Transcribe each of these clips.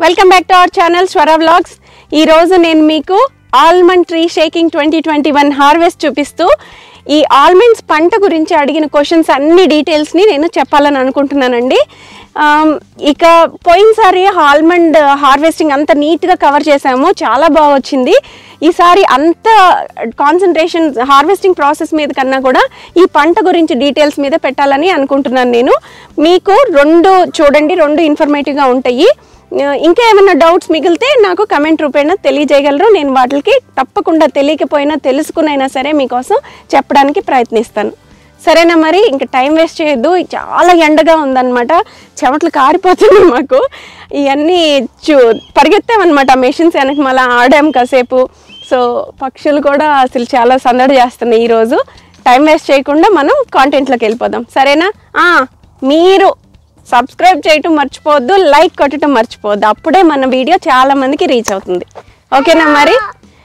Welcome back to our channel Swara vlogs ఈ రోజు నేను మీకు almond tree shaking twenty twenty one harvest చూపిస్తూ ఈ ఆల్మండ్స్ పంట గురించి అడిగిన క్వశ్చన్స్ అన్ని డీటెయిల్స్ని నేను చెప్పాలని అనుకుంటున్నానండి ఆమ్, ఇక పోయినసారి ఆల్మండ్ హార్వెస్టింగ్ అంత నీట్గా కవర్ చేసాము చాలా బాగా వచ్చింది ఈసారి అంత కాన్సన్ట్రేషన్ హార్వెస్టింగ్ ప్రాసెస్ మీద కన్నా కూడా ఈ పంట గురించి డీటెయిల్స్ మీద పెట్టాలని అనుకుంటున్నాను నేను మీకు రెండు చూడండి రెండు ఇన్ఫర్మేటివ్గా ఉంటాయి ఆ, ఇంకా ఏమైనా డౌట్స్ మిగిలితే నాకు కమెంట్ రూపేణ తెలియజేయగలరు నేను వాటికి తప్పకుండా తెలియకపోయినా తెలుసుకునైనా సరే మీకోసం చెప్పడానికి ప్రయత్నిస్తాను సరేనా మరి ఇంకా టైం వేస్ట్ చేయొద్దు చాలా ఎండగా ఉందన్నమాట చెమటలు కారిపోతున్నాయి మాకు ఇవన్నీ చూ పరిగెత్తామన్నమాట మెషిన్స్ వెనక మళ్ళీ ఆడాం కాసేపు సో పక్షులు కూడా అసలు చాలా సందడి చేస్తున్నాయి ఈరోజు టైం వేస్ట్ చేయకుండా మనం కాంటెంట్లోకి వెళ్ళిపోదాం సరేనా ఆ, మీరు సబ్స్క్రైబ్ చేయటం మర్చిపోవద్దు లైక్ కొట్టడం మర్చిపోవద్దు అప్పుడే మన వీడియో చాలా మందికి రీచ్ అవుతుంది ఓకేనా మరి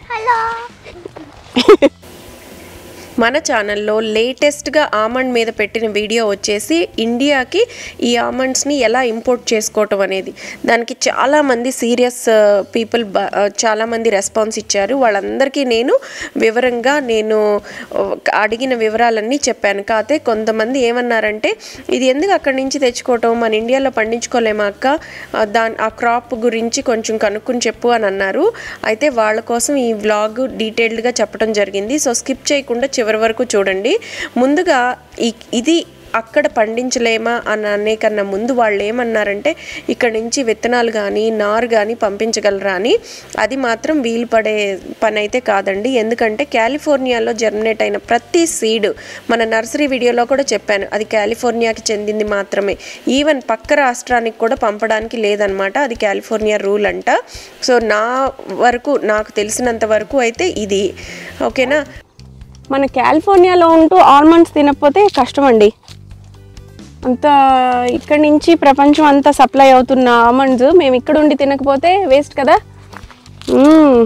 మన ఛానల్లో లేటెస్ట్గా ఆమండ్ మీద పెట్టిన వీడియో వచ్చేసి ఇండియాకి ఈ ఆమండ్స్ని ఎలా ఇంపోర్ట్ చేసుకోవటం అనేది దానికి చాలామంది సీరియస్ పీపుల్ చాలామంది రెస్పాన్స్ ఇచ్చారు వాళ్ళందరికీ నేను వివరంగా నేను ఆ, అడిగిన వివరాలన్నీ చెప్పాను కాకపోతే కొంతమంది ఏమన్నారంటే ఇది ఎందుకు అక్కడి నుంచి తెచ్చుకోవటం మన ఇండియాలో పండించుకోలేమా అక్క ఆ, దాని ఆ క్రాప్ గురించి కొంచెం కనుక్కుని చెప్పు అని అన్నారు అయితే వాళ్ళ కోసం ఈ వ్లాగ్ డీటెయిల్డ్గా చెప్పడం జరిగింది సో స్కిప్ చేయకుండా చివరి వరకు చూడండి ముందుగా ఈ ఇది అక్కడ పండించలేమా అని అనే కన్నా ముందు వాళ్ళు ఏమన్నారంటే ఇక్కడ నుంచి విత్తనాలు కానీ నారు కానీ పంపించగలరా అని అది మాత్రం వీలు పడే పని అయితే కాదండి ఎందుకంటే కాలిఫోర్నియాలో జర్మినేట్ అయిన ప్రతి సీడ్ మన నర్సరీ వీడియోలో కూడా చెప్పాను అది కాలిఫోర్నియాకి చెందింది మాత్రమే ఈవెన్ పక్క రాష్ట్రానికి కూడా పంపడానికి లేదనమాట అది కాలిఫోర్నియా రూల్ అంట సో నా వరకు నాకు తెలిసినంత వరకు అయితే ఇది ఓకేనా మన కాలిఫోర్నియాలో ఉంటూ ఆల్మండ్స్ తినకపోతే కష్టం అండి అంత ఇక్కడి నుంచి ప్రపంచం అంతా సప్లై అవుతున్న ఆల్మండ్స్ మేము ఇక్కడ ఉండి తినకపోతే వేస్ట్ కదా మ్మ్.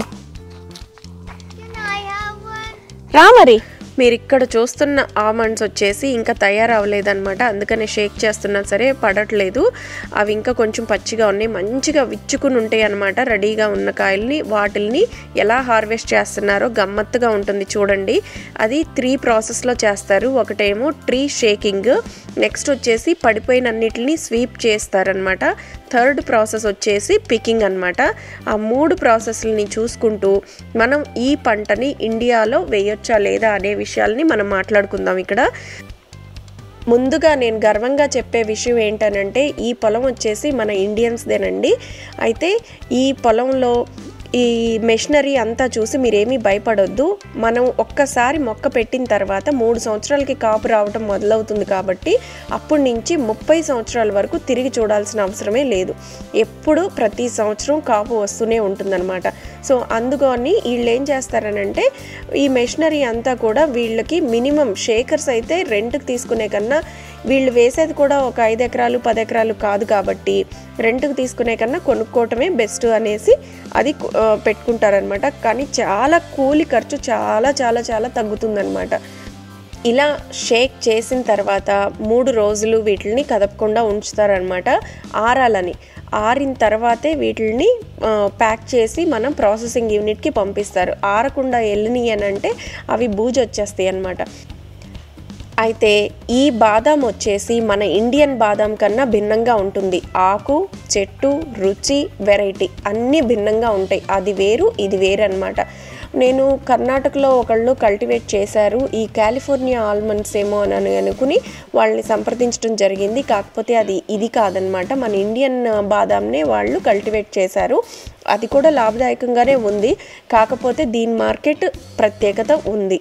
రా మరి మీరు ఇక్కడ చూస్తున్న ఆమండ్స్ వచ్చేసి ఇంకా తయారవ్వలేదన్నమాట అందుకనే షేక్ చేస్తున్నా సరే పడట్లేదు అవి ఇంకా కొంచెం పచ్చిగా ఉన్నాయి మంచిగా విచ్చుకుని ఉంటాయి అనమాట రెడీగా ఉన్న కాయల్ని వాటిల్ని ఎలా హార్వెస్ట్ చేస్తున్నారో గమ్మత్తుగా ఉంటుంది చూడండి అది త్రీ ప్రాసెస్లో చేస్తారు ఒకటేమో ట్రీ షేకింగ్ నెక్స్ట్ వచ్చేసి పడిపోయిన అన్నిటిని స్వీప్ చేస్తారనమాట థర్డ్ ప్రాసెస్ వచ్చేసి పికింగ్ అన్నమాట ఆ మూడు ప్రాసెస్లని చూసుకుంటూ మనం ఈ పంటని ఇండియాలో వేయొచ్చా లేదా అనే విషయాల్ని మనం మాట్లాడుకుందాం ఇక్కడ ముందుగా నేను గర్వంగా చెప్పే విషయం ఏంటనంటే ఈ పొలం వచ్చేసి మన ఇండియన్స్దేనండి అయితే ఈ పొలంలో ఈ మెషినరీ అంతా చూసి మీరేమీ భయపడొద్దు మనం ఒక్కసారి మొక్క పెట్టిన తర్వాత మూడు సంవత్సరాలకి కాపు రావటం మొదలవుతుంది కాబట్టి అప్పటి నుంచి ముప్పై సంవత్సరాల వరకు తిరిగి చూడాల్సిన అవసరమే లేదు ఎప్పుడు ప్రతి సంవత్సరం కాపు వస్తూనే ఉంటుందన్నమాట సో అందుకని వీళ్ళు ఏం చేస్తారనంటే ఈ మెషినరీ అంతా కూడా వీళ్ళకి మినిమం షేకర్స్ అయితే రెంట్కి తీసుకునే కన్నా వీళ్ళు వేసేది కూడా ఒక ఐదు ఎకరాలు పది ఎకరాలు కాదు కాబట్టి రెంట్కి తీసుకునే కన్నా కొనుక్కోవటమే బెస్ట్ అనేసి అది ఆ, పెట్టుకుంటారనమాట కానీ చాలా కూలి ఖర్చు చాలా చాలా చాలా తగ్గుతుందన్నమాట ఇలా షేక్ చేసిన తర్వాత మూడు రోజులు వీటిని కదపకుండా ఉంచుతారనమాట ఆరాలని ఆరిన తర్వాతే వీటిని ఆ, ప్యాక్ చేసి మనం ప్రాసెసింగ్ యూనిట్కి పంపిస్తారు ఆరకుండా వెళ్ళని అని అంటే అవి బూజు వచ్చేస్తాయి అన్నమాట అయితే ఈ బాదాం వచ్చేసి మన ఇండియన్ బాదాం కన్నా భిన్నంగా ఉంటుంది ఆకు చెట్టు రుచి వెరైటీ అన్నీ భిన్నంగా ఉంటాయి అది వేరు ఇది వేరు అనమాట నేను కర్ణాటకలో ఒకళ్ళు కల్టివేట్ చేశారు ఈ కాలిఫోర్నియా ఆల్మండ్స్ ఏమో అని అనుకుని వాళ్ళని సంప్రదించడం జరిగింది కాకపోతే అది ఇది కాదనమాట మన ఇండియన్ బాదాంనే వాళ్ళు కల్టివేట్ చేశారు అది కూడా లాభదాయకంగానే ఉంది కాకపోతే దీని మార్కెట్ ప్రత్యేకత ఉంది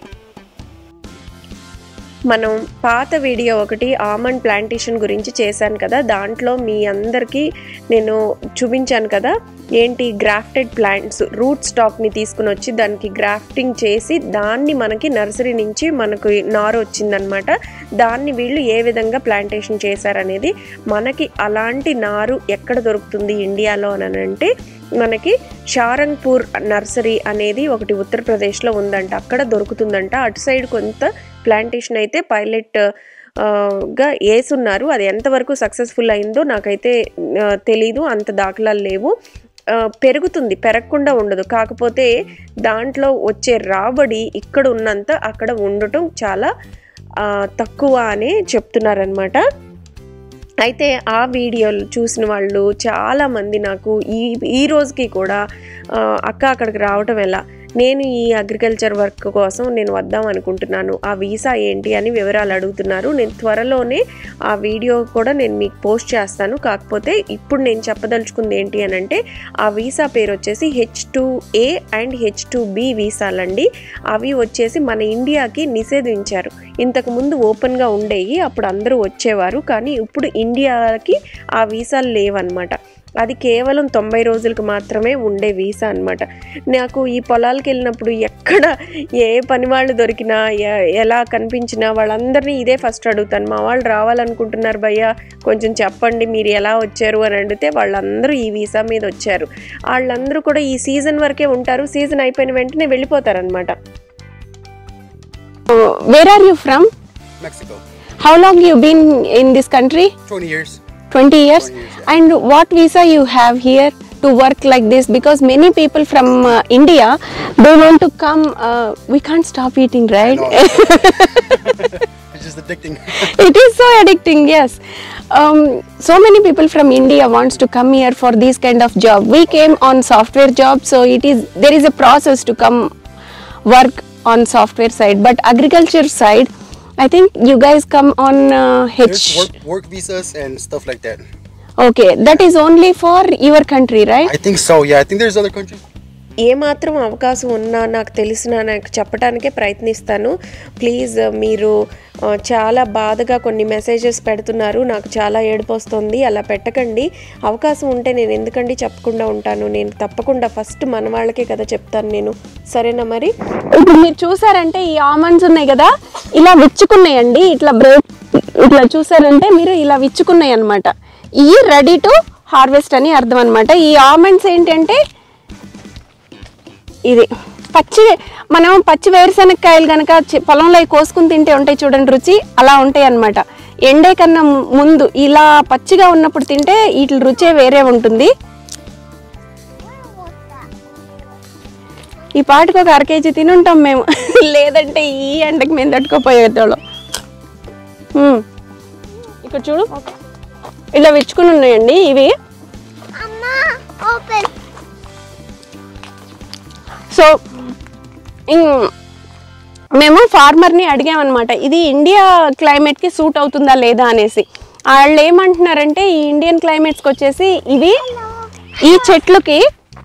మనం పాత వీడియో ఒకటి ఆమండ్ ప్లాంటేషన్ గురించి చేశాను కదా దాంట్లో మీ అందరికీ నేను చూపించాను కదా ఏంటి గ్రాఫ్టెడ్ ప్లాంట్స్ రూట్ స్టాక్ని తీసుకుని వచ్చి దానికి గ్రాఫ్టింగ్ చేసి దాన్ని మనకి నర్సరీ నుంచి మనకు నారు వచ్చిందనమాట దాన్ని వీళ్ళు ఏ విధంగా ప్లాంటేషన్ చేశారనేది మనకి అలాంటి నారు ఎక్కడ దొరుకుతుంది ఇండియాలో అని అంటే మనకి షారంగ్పూర్ నర్సరీ అనేది ఒకటి ఉత్తరప్రదేశ్లో ఉందంట అక్కడ దొరుకుతుందంట అటు సైడ్ కొంత ప్లాంటేషన్ అయితే పైలట్ ఆ, గా వేసున్నారు అది ఎంతవరకు సక్సెస్ఫుల్ అయిందో నాకైతే ఆ, తెలీదు అంత దాఖలాలు లేవు ఆ, పెరుగుతుంది పెరగకుండా ఉండదు కాకపోతే దాంట్లో వచ్చే రాబడి ఇక్కడ ఉన్నంత అక్కడ ఉండటం చాలా ఆ, తక్కువ అని చెప్తున్నారనమాట అయితే ఆ వీడియోలు చూసిన వాళ్ళు చాలామంది నాకు ఈ ఈ రోజుకి కూడా ఆ, అక్క అక్కడికి రావటం ఎలా నేను ఈ అగ్రికల్చర్ వర్క్ కోసం నేను వద్దాం అనుకుంటున్నాను ఆ వీసా ఏంటి అని వివరాలు అడుగుతున్నారు నేను త్వరలోనే ఆ వీడియో కూడా నేను మీకు పోస్ట్ చేస్తాను కాకపోతే ఇప్పుడు నేను చెప్పదలుచుకుంది ఏంటి అని అంటే ఆ వీసా పేరు వచ్చేసి H two A and H two B వీసాలండి అవి వచ్చేసి మన ఇండియాకి నిషేధించారు ఇంతకు ముందు ఓపెన్గా ఉండేవి అప్పుడు అందరూ వచ్చేవారు కానీ ఇప్పుడు ఇండియాకి ఆ వీసాలు లేవన్నమాట అది కేవలం తొంభై రోజులకు మాత్రమే ఉండే వీసా అన్నమాట నాకు ఈ పొలాలకు వెళ్ళినప్పుడు ఎక్కడ ఏ పని వాళ్ళు దొరికినా ఎ- ఎలా కనిపించినా వాళ్ళందరినీ ఇదే ఫస్ట్ అడుగుతాను మా వాళ్ళు రావాలనుకుంటున్నారు భయ్య కొంచెం చెప్పండి మీరు ఎలా వచ్చారు అని అడిగితే వాళ్ళందరూ ఈ వీసా మీద వచ్చారు వాళ్ళందరూ కూడా ఈ సీజన్ వరకే ఉంటారు సీజన్ అయిపోయిన వెంటనే వెళ్ళిపోతారనమాట where are you from Mexico. How long you been in this country 20 years. 20 years 20 years, and what visa you have here to work like this because many people from uh, india they want to come uh, we can't stop eating right No. it's just addicting. it is so addicting yes um, so many people from india wants to come here for this kind of job we came on software job so it is there is a process to come work on software side but agriculture side i think you guys come on uh, There's h work, work visas and stuff like that. okay that is only for your country right I think so. Yeah, I think there's other countries. ఏమాత్రం అవకాశం ఉన్నా నాకు తెలిసిన నాకు చెప్పడానికే ప్రయత్నిస్తాను please మీరు ఆ, చాలా బాధగా కొన్ని మెసేజెస్ పెడుతున్నారు నాకు చాలా ఏడుపు వస్తుంది అలా పెట్టకండి అవకాశం ఉంటే నేను ఎందుకండి చెప్పకుండా ఉంటాను నేను తప్పకుండా ఫస్ట్ మన వాళ్ళకే కదా చెప్తాను నేను సరేనా మరి ఇప్పుడు మీరు చూసారంటే ఈ ఆమండ్స్ ఉన్నాయి కదా ఇలా విచ్చుకున్నాయండి ఇట్లా బ్రేక్ ఇట్లా చూసారంటే మీరు ఇలా విచ్చుకున్నాయి అనమాట ఈ రెడీ టు హార్వెస్ట్ అని అర్థం అనమాట ఈ ఆమండ్స్ ఏంటంటే ఇది పచ్చి మనం పచ్చి వేరుశనగకాయలు కనుక చి- పొలంలో అవి కోసుకుని తింటే ఉంటాయి చూడండి రుచి అలా ఉంటాయి అన్నమాట ఎండే కన్నా ము- ముందు ఇలా పచ్చిగా ఉన్నప్పుడు తింటే వీటి రుచే వేరే ఉంటుంది ఈ పాటకు ఒక అర కేజీ తినుంటాం మేము లేదంటే ఈ ఎండకి మేము తట్టుకోపోయేటోళ్ళం మ్మ్. ఇక్కడ చూడు ఇలా విచ్చుకుని ఉన్నాయండి ఇవి Mama, open. సో ఇం- మేము ఫార్మర్ని అడిగామన్నమాట ఇది ఇండియా క్లైమేట్కి సూట్ అవుతుందా లేదా అనేసి వాళ్ళు ఏమంటున్నారంటే ఈ ఇండియన్ క్లైమేట్స్కి వచ్చేసి ఇవి ఈ చెట్లుకి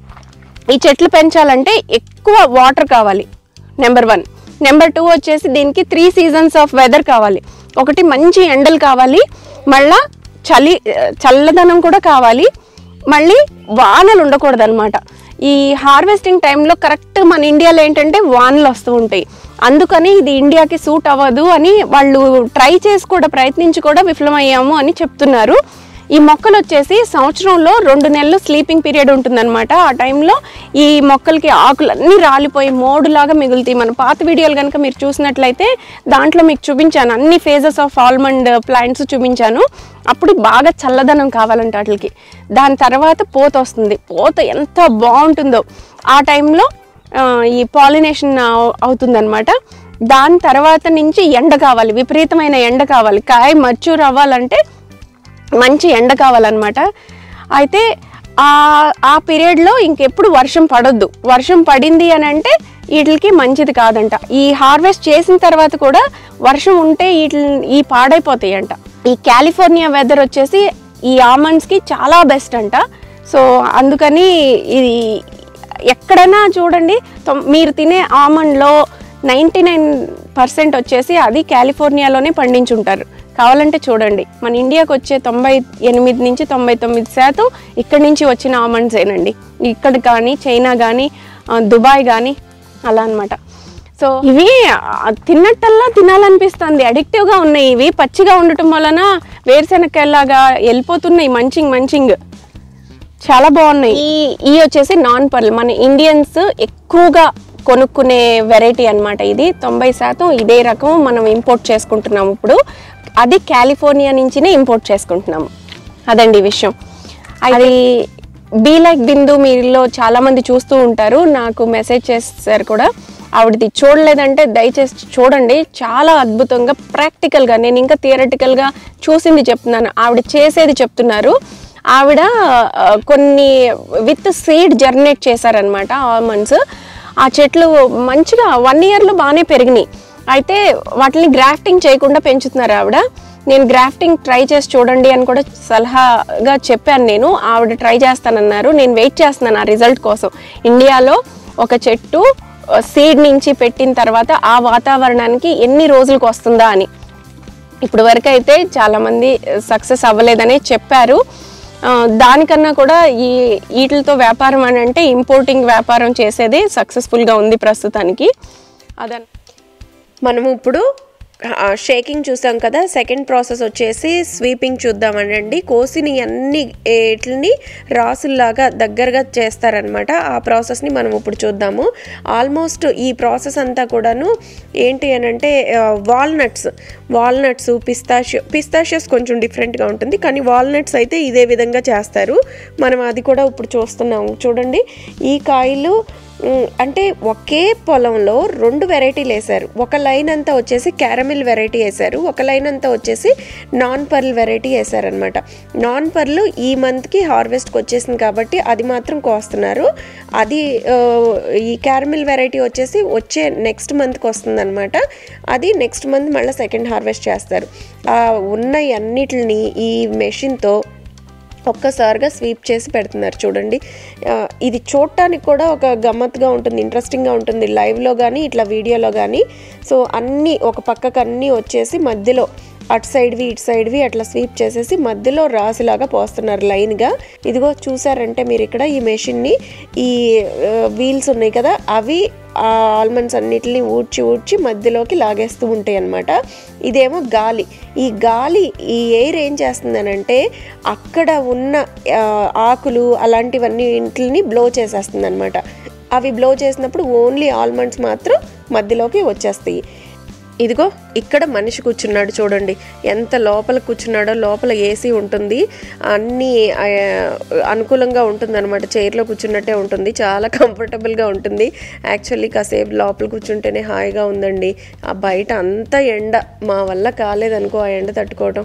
ఈ చెట్లు పెంచాలంటే ఎక్కువ వాటర్ కావాలి నెంబర్ వన్ నెంబర్ టూ వచ్చేసి దీనికి త్రీ సీజన్స్ ఆఫ్ వెదర్ కావాలి ఒకటి మంచి ఎండలు కావాలి మళ్ళా చలి చల్లదనం కూడా కావాలి మళ్ళీ వానలు ఉండకూడదు అనమాట ఈ హార్వెస్టింగ్ టైంలో కరెక్ట్ మన ఇండియాలో ఏంటంటే వానలు వస్తూ ఉంటాయి అందుకని ఇది ఇండియాకి సూట్ అవ్వదు అని వాళ్ళు ట్రై చేసి కూడా ప్రయత్నించి కూడా విఫలమయ్యాము అని చెప్తున్నారు ఈ మొక్కలు వచ్చేసి సంవత్సరంలో రెండు నెలలు స్లీపింగ్ పీరియడ్ ఉంటుందన్నమాట ఆ టైంలో ఈ మొక్కలకి ఆకులన్నీ రాలిపోయి మోడులాగా మిగులుతాయి మన పాత వీడియోలు కనుక మీరు చూసినట్లయితే దాంట్లో మీకు చూపించాను అన్ని ఫేజెస్ ఆఫ్ ఆల్మండ్ ప్లాంట్స్ చూపించాను అప్పుడు బాగా చల్లదనం కావాలంట వాటికి దాని తర్వాత పోత వస్తుంది పోత ఎంత బాగుంటుందో ఆ టైంలో ఆ, ఈ పాలినేషన్ అవుతుందన్నమాట దాని తర్వాత నుంచి ఎండ కావాలి విపరీతమైన ఎండ కావాలి కాయ మచ్చూర్ అవ్వాలంటే మంచి ఎండ కావాలన్నమాట అయితే ఆ ఆ పీరియడ్లో ఇంకెప్పుడు వర్షం పడొద్దు వర్షం పడింది అని అంటే వీటికి మంచిది కాదంట ఈ హార్వెస్ట్ చేసిన తర్వాత కూడా వర్షం ఉంటే వీటి ఈ పాడైపోతాయి అంట ఈ కాలిఫోర్నియా వెదర్ వచ్చేసి ఈ ఆమండ్స్కి చాలా బెస్ట్ అంట సో అందుకని ఇది ఎక్కడైనా చూడండి తొం- మీరు తినే ఆమండ్లో నైంటీ నైన్ పర్సెంట్ వచ్చేసి అది కాలిఫోర్నియాలోనే పండించుంటారు కావాలంటే చూడండి మన ఇండియాకి వచ్చే తొంభై ఎనిమిది నుంచి తొంభై తొమ్మిది శాతం ఇక్కడి నుంచి వచ్చిన ఆమండ్సేనండి ఇక్కడ కానీ చైనా కానీ దుబాయ్ కానీ అలా అన్నమాట సో ఇవి ఆ, తిన్నట్టల్లా తినాలనిపిస్తుంది అడిక్టివ్గా ఉన్నాయి ఇవి పచ్చిగా ఉండటం వలన వేరుశెనక్కాయలాగా వెళ్ళిపోతున్నాయి మంచింగ్ మంచింగ్ చాలా బాగున్నాయి ఈ ఈ వచ్చేసి నాన్ పర్ల్ మన ఇండియన్స్ ఎక్కువగా కొనుక్కునే వెరైటీ అన్నమాట ఇది తొంభై శాతం ఇదే రకం మనం ఇంపోర్ట్ చేసుకుంటున్నాం ఇప్పుడు అది కాలిఫోర్నియా నుంచినే ఇంపోర్ట్ చేసుకుంటున్నాము అదండి విషయం అది బీ లైక్ బిందు మీలో చాలా మంది చూస్తూ ఉంటారు నాకు మెసేజ్ చేస్తారు కూడా ఆవిడది చూడలేదంటే దయచేసి చూడండి చాలా అద్భుతంగా ప్రాక్టికల్గా నేను ఇంకా థియరటికల్గా చూసింది చెప్తున్నాను ఆవిడ చేసేది చెప్తున్నారు ఆవిడ ఆ, కొన్ని విత్ సీడ్ జర్నేట్ చేశారనమాట ఆల్మండ్స్ ఆ చెట్లు మంచిగా వన్ ఇయర్లో బాగానే పెరిగినాయి అయితే వాటిని గ్రాఫ్టింగ్ చేయకుండా పెంచుతున్నారు ఆవిడ నేను గ్రాఫ్టింగ్ ట్రై చేసి చూడండి అని కూడా సలహాగా చెప్పాను నేను ఆవిడ ట్రై చేస్తానన్నారు నేను వెయిట్ చేస్తున్నాను ఆ రిజల్ట్ కోసం ఇండియాలో ఒక చెట్టు సీడ్ నుంచి పెట్టిన తర్వాత ఆ వాతావరణానికి ఎన్ని రోజులకు వస్తుందా అని ఇప్పుడు వరకు అయితే చాలామంది సక్సెస్ అవ్వలేదనే చెప్పారు ఆ, దానికన్నా కూడా ఈ వీటితో వ్యాపారం అని అంటే ఇంపోర్టింగ్ వ్యాపారం చేసేది సక్సెస్ఫుల్గా ఉంది ప్రస్తుతానికి అదన్ మనము ఇప్పుడు షేకింగ్ చూసాం కదా సెకండ్ ప్రాసెస్ వచ్చేసి స్వీపింగ్ చూద్దామనండి కోసిని అన్ని ఏట్లని రాసుల్లాగా దగ్గరగా చేస్తారనమాట ఆ ప్రాసెస్ని మనం ఇప్పుడు చూద్దాము ఆల్మోస్ట్ ఈ ప్రాసెస్ అంతా కూడాను ఏంటి అని అంటే వాల్నట్స్ వాల్నట్స్ పిస్తాషియో పిస్తాషియస్ కొంచెం డిఫరెంట్గా ఉంటుంది కానీ వాల్నట్స్ అయితే ఇదే విధంగా చేస్తారు మనం అది కూడా ఇప్పుడు చూస్తున్నాము చూడండి ఈ కాయలు మ్, అంటే ఒకే పొలంలో రెండు వెరైటీలు వేశారు ఒక లైన్ అంతా వచ్చేసి క్యారమిల్ వెరైటీ వేశారు ఒక లైన్ అంతా వచ్చేసి నాన్ పర్ల్ వెరైటీ వేశారనమాట నాన్ పర్ల్ ఈ మంత్కి హార్వెస్ట్కి వచ్చేసింది కాబట్టి అది మాత్రం కోస్తున్నారు అది ఆ, ఈ క్యారమిల్ వెరైటీ వచ్చేసి వచ్చే నెక్స్ట్ మంత్కి వస్తుంది అది నెక్స్ట్ మంత్ మళ్ళీ సెకండ్ హార్వెస్ట్ చేస్తారు ఆ ఉన్న అన్నిటిని ఈ మెషిన్తో ఒక్కసారిగా స్వీప్ చేసి పెడుతున్నారు చూడండి ఆ, ఇది చూడటానికి కూడా ఒక గమ్మత్తుగా ఉంటుంది ఇంట్రెస్టింగ్గా ఉంటుంది లైవ్లో కానీ ఇట్లా వీడియోలో కానీ సో అన్నీ ఒక పక్కకు అన్నీ వచ్చేసి మధ్యలో అటు సైడ్వి ఇటు సైడ్వి అట్లా స్వీప్ చేసేసి మధ్యలో రాసిలాగా పోస్తున్నారు లైన్గా ఇదిగో చూసారంటే మీరు ఇక్కడ ఈ మెషిన్ని ఈ వీల్స్ ఉన్నాయి కదా అవి ఆ ఆల్మండ్స్ అన్నిటిని ఊడ్చి ఊడ్చి మధ్యలోకి లాగేస్తూ ఉంటాయి అన్నమాట ఇదేమో గాలి ఈ గాలి ఈ ఎయిర్ ఏం చేస్తుందనంటే అక్కడ ఉన్న ఆ, ఆకులు అలాంటివన్నీ ఇంటిని బ్లో చేసేస్తుంది అనమాట అవి బ్లో చేసినప్పుడు ఓన్లీ ఆల్మండ్స్ మాత్రం మధ్యలోకి వచ్చేస్తాయి ఇదిగో ఇక్కడ మనిషి కూర్చున్నాడు చూడండి ఎంత లోపల కూర్చున్నాడో లోపల ఏసీ ఉంటుంది అన్నీ ఆ, అనుకూలంగా ఉంటుంది అనమాట చైర్లో కూర్చున్నట్టే ఉంటుంది చాలా కంఫర్టబుల్గా ఉంటుంది యాక్చువల్లీ కాసేపు లోపల కూర్చుంటేనే హాయిగా ఉందండి ఆ బయట అంతా ఎండ మా వల్ల కాలేదనుకో ఆ ఎండ తట్టుకోవడం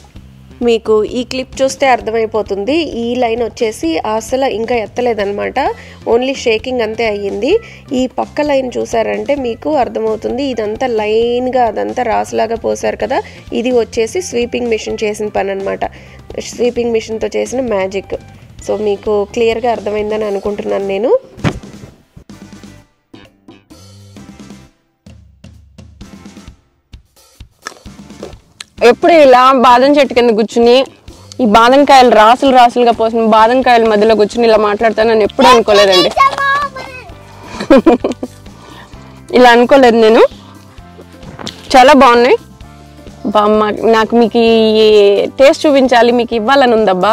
మీకు ఈ క్లిప్ చూస్తే అర్థమైపోతుంది ఈ లైన్ వచ్చేసి అసలు ఇంకా ఎత్తలేదన్నమాట ఓన్లీ షేకింగ్ అంతే అయ్యింది ఈ పక్క లైన్ చూసారంటే మీకు అర్థమవుతుంది ఇదంతా లైన్గా అదంతా రాసులాగా పోసారు కదా ఇది వచ్చేసి స్వీపింగ్ మిషన్ చేసిన పని అనమాట స్వీపింగ్ మిషన్తో చేసిన మ్యాజిక్ సో మీకు క్లియర్గా అర్థమైందని అనుకుంటున్నాను నేను ఎప్పుడు ఇలా బాదం చెట్టు కింద కూర్చుని ఈ బాదం కాయలు రాసులు రాసులుగా పోసిన బాదం కాయల మధ్యలో కూర్చుని ఇలా మాట్లాడతానని ఎప్పుడు అనుకోలేదండి ఇలా అనుకోలేదు నేను చాలా బాగున్నాయి బా మా- నాకు మీకు ఈ టేస్ట్ చూపించాలి మీకు ఇవ్వాలని ఉందబ్బా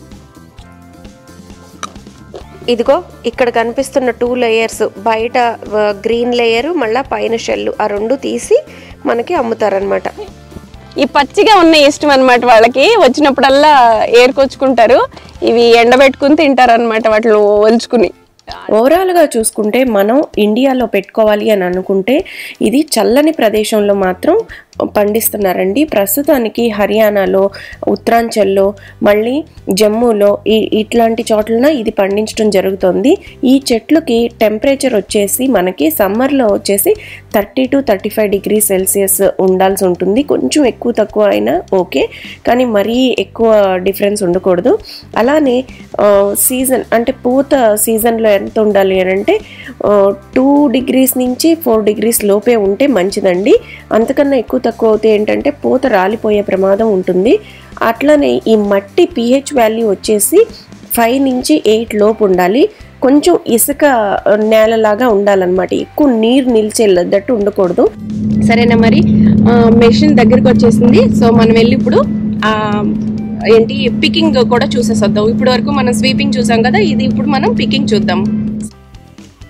ఇదిగో ఇక్కడ కనిపిస్తున్న టూ లేయర్స్ బయట గ్రీన్ లేయర్ మళ్ళీ పైన షెల్ ఆ రెండు తీసి మనకి అమ్ముతారనమాట ఈ పచ్చిగా ఉన్న ఇష్టం అనమాట వాళ్ళకి వచ్చినప్పుడల్లా ఏరుకొచ్చుకుంటారు ఇవి ఎండబెట్టుకుని తింటారు అనమాట వాటిని ఒలుచుకుని ఓవరాల్గా చూసుకుంటే మనం ఇండియాలో పెట్టుకోవాలి అని అనుకుంటే ఇది చల్లని ప్రదేశంలో మాత్రం పండిస్తున్నారండి ప్రస్తుతానికి హర్యానాలో ఉత్తరాంచల్లో మళ్ళీ జమ్మూలో ఈ ఇట్లాంటి చోట్లన ఇది పండించడం జరుగుతుంది ఈ చెట్లుకి టెంపరేచర్ వచ్చేసి మనకి సమ్మర్లో వచ్చేసి thirty to thirty five degree Celsius ఉండాల్సి ఉంటుంది కొంచెం ఎక్కువ తక్కువ అయినా ఓకే కానీ మరీ ఎక్కువ డిఫరెన్స్ ఉండకూడదు అలానే సీజన్ అంటే పూత సీజన్లో ఎంత ఉండాలి అని అంటే టూ డిగ్రీస్ నుంచి ఫోర్ డిగ్రీస్ లోపే ఉంటే మంచిదండి అంతకన్నా ఎక్కువ తక్కువ అవుతే ఏంటంటే పూత రాలిపోయే ప్రమాదం ఉంటుంది అట్లనే ఈ మట్టి పిహెచ్ వాల్యూ వచ్చేసి ఫైవ్ నుంచి ఎయిట్ లోపు ఉండాలి కొంచెం ఇసుక నేలలాగా ఉండాలన్నమాట ఎక్కువ నీరు నిలిచేదట్టు ఉండకూడదు సరేనా మరి మెషిన్ దగ్గరికి వచ్చేసింది సో మనం వెళ్ళి ఇప్పుడు ఆ, ఏంటి పికింగ్ కూడా చూసేసొద్దాం ఇప్పుడు వరకు మనం స్వీపింగ్ చూసాం కదా ఇది ఇప్పుడు మనం పికింగ్ చూద్దాం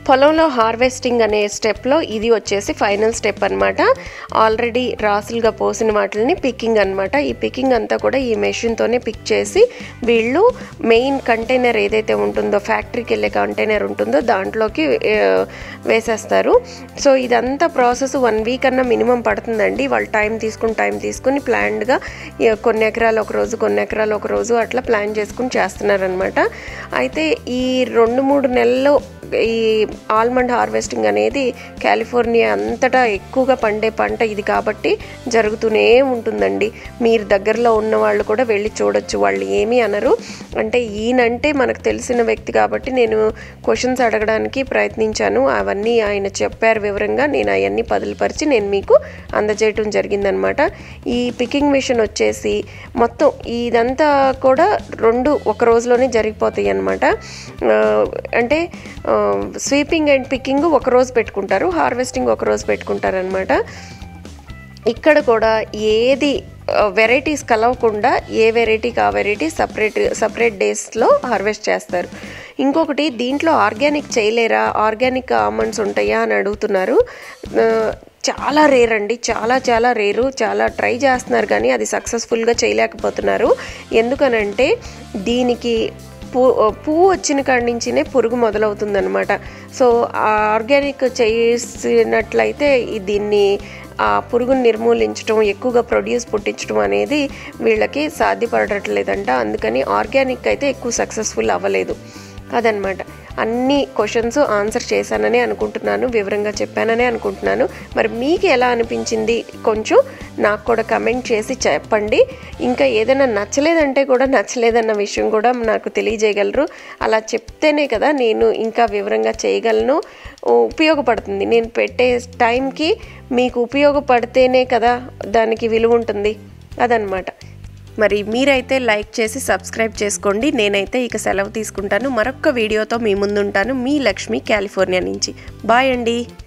పొలంలో హార్వెస్టింగ్ అనే స్టెప్లో ఇది వచ్చేసి ఫైనల్ స్టెప్ అనమాట ఆల్రెడీ రాసులుగా పోసిన వాటిని పికింగ్ అనమాట ఈ పికింగ్ అంతా కూడా ఈ మెషిన్తోనే పిక్ చేసి వీళ్ళు మెయిన్ కంటైనర్ ఏదైతే ఉంటుందో ఫ్యాక్టరీకి వెళ్ళే కంటైనర్ ఉంటుందో దాంట్లోకి ఆ, వేసేస్తారు సో ఇదంతా ప్రాసెస్ వన్ వీక్ అన్న మినిమం పడుతుందండి వాళ్ళు టైం తీసుకుని టైం తీసుకుని ప్లాన్డ్గా కొన్ని ఎకరాలు ఒక రోజు కొన్ని ఎకరాలు ఒక రోజు అట్లా ప్లాన్ చేసుకుని చేస్తున్నారనమాట అయితే ఈ రెండు మూడు నెలల్లో ఈ ఆల్మండ్ హార్వెస్టింగ్ అనేది కాలిఫోర్నియా అంతటా ఎక్కువగా పండే పంట ఇది కాబట్టి జరుగుతూనే ఉంటుందండి మీరు దగ్గరలో ఉన్న వాళ్ళు కూడా వెళ్ళి చూడొచ్చు వాళ్ళు ఏమీ అనరు అంటే ఈయనంటే మనకు తెలిసిన వ్యక్తి కాబట్టి నేను క్వశ్చన్స్ అడగడానికి ప్రయత్నించాను అవన్నీ ఆయన చెప్పారు వివరంగా నేను అవన్నీ పదులుపరిచి నేను మీకు అందజేయటం జరిగిందనమాట ఈ పికింగ్ మిషన్ వచ్చేసి మొత్తం ఇదంతా కూడా రెండు ఒక రోజులోనే జరిగిపోతాయి అనమాట అంటే స్వీపింగ్ అండ్ పికింగ్ ఒక రోజు పెట్టుకుంటారు హార్వెస్టింగ్ ఒక రోజు పెట్టుకుంటారు అనమాట ఇక్కడ కూడా ఏది వెరైటీస్ కలవకుండా ఏ వెరైటీకి ఆ వెరైటీ సపరేట్ సపరేట్ డేస్లో హార్వెస్ట్ చేస్తారు ఇంకొకటి దీంట్లో ఆర్గానిక్ చేయలేరా ఆర్గానిక్ ఆల్మండ్స్ ఉంటాయా అని అడుగుతున్నారు ఆ, చాలా రేర్ అండి చాలా చాలా రేరు చాలా ట్రై చేస్తున్నారు కానీ అది సక్సెస్ఫుల్గా చేయలేకపోతున్నారు ఎందుకనంటే దీనికి పూ పువ్వు వచ్చిన కాడి నుంచినే పురుగు మొదలవుతుందన్నమాట సో ఆర్గానిక్ చేసినట్లయితే ఈ దీన్ని ఆ పురుగును నిర్మూలించడం ఎక్కువగా ప్రొడ్యూస్ పుట్టించడం అనేది వీళ్ళకి సాధ్యపడట్లేదంట అందుకని ఆర్గానిక్ అయితే ఎక్కువ సక్సెస్ఫుల్ అవ్వలేదు అదనమాట అన్ని క్వశ్చన్స్ ఆన్సర్ చేశానని అనుకుంటున్నాను వివరంగా చెప్పానని అనుకుంటున్నాను మరి మీకు ఎలా అనిపించింది కొంచెం నాకు కూడా కమెంట్ చేసి చెప్పండి ఇంకా ఏదైనా నచ్చలేదంటే కూడా నచ్చలేదన్న విషయం కూడా నాకు తెలియజేయగలరు అలా చెప్తేనే కదా నేను ఇంకా వివరంగా చేయగలను ఉపయోగపడుతుంది నేను పెట్టే టైంకి మీకు ఉపయోగపడితేనే కదా దానికి విలువ ఉంటుంది అదనమాట మరి మీరైతే లైక్ చేసి సబ్స్క్రైబ్ చేసుకోండి నేనైతే ఇక సెలవు తీసుకుంటాను మరొక వీడియోతో మీ ముందుంటాను మీ లక్ష్మి కాలిఫోర్నియా నుంచి బాయ్ అండి